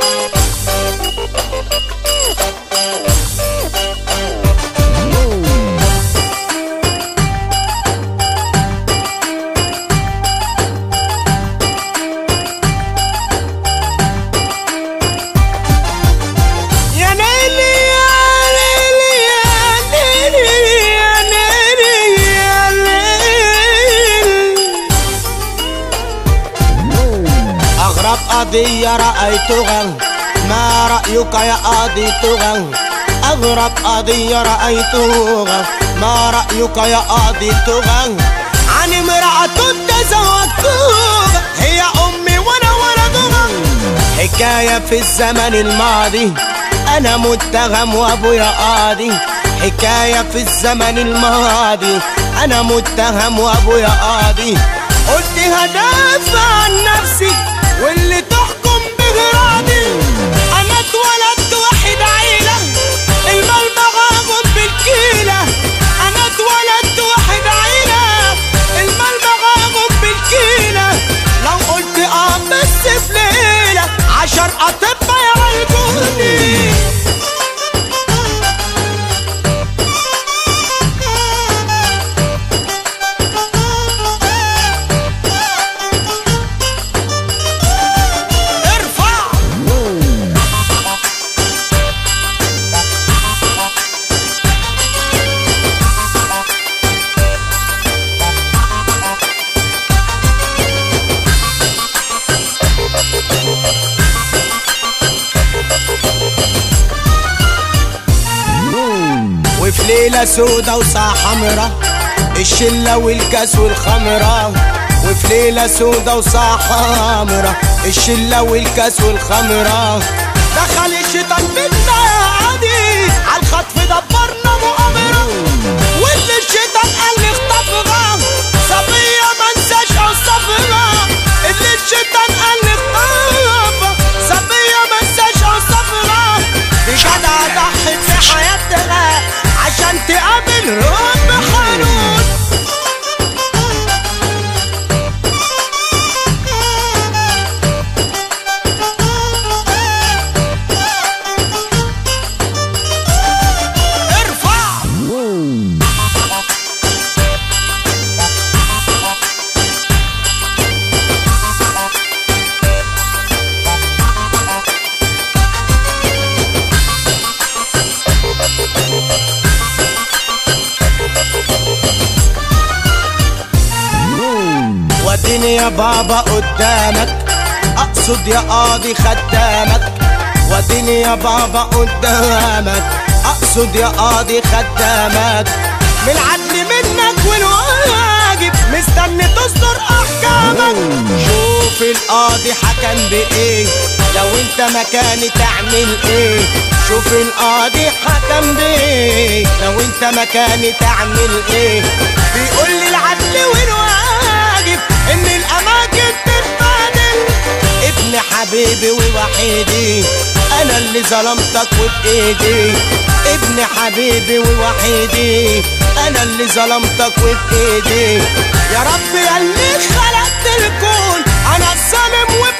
يا ليلي يا ليلي يا ليلي يا ليلي يا ليلي أغرب قضية رأيتها ما رأيك يا قاضي تغى أغرب قضية رأيتها ما رأيك يا قاضي تغى عن امرأة تزوجتها هي أمي وأنا ولدها حكاية في الزمن الماضي أنا متهم وأبويا قاضي حكاية في الزمن الماضي أنا متهم وأبويا قاضي قلت هدافع عن نفسي واللي تحكم به راضي أنا اتولدت واحد عيلة المال معاهم بالكيلة أنا اتولدت واحد عيلة المال معاهم بالكيلة لو قلت اه بس في ليلة عشر أطباء يعالجوني ارفع وفي ليلة سودة وساعة حمرا الشلة والكاس والخمرة وفي ليلة سودة وساعة حمرا الشلة والكاس والخمرة دخل الشيطان بينا يا عادي عالخطف دبرنا مؤامرة واللي الشيطان قال لي اخطفها صبية منساش اوصفها اللي الشيطان قال لي اخطفها صبية منساش اوصفها دي جدعة ضحت في حياتها عشان تقابل رب حنون ارفع وديني يا بابا قدامك اقصد يا قاضي خدامك وديني يا بابا قدامك اقصد يا قاضي خدامك من العدل منك والواجب مستني تصدر احكامك شوف القاضي حكم بايه لو انت مكاني تعمل ايه شوف القاضي حكم بايه لو انت مكاني تعمل ايه بيقول لي العدل والواجب ان الاماكن تتبادل ابن حبيبي ووحيدي انا اللي ظلمتك وبايدي ابن حبيبي ووحيدي انا اللي ظلمتك وبايدي يا رب يا اللي خلقت الكون انا الظالم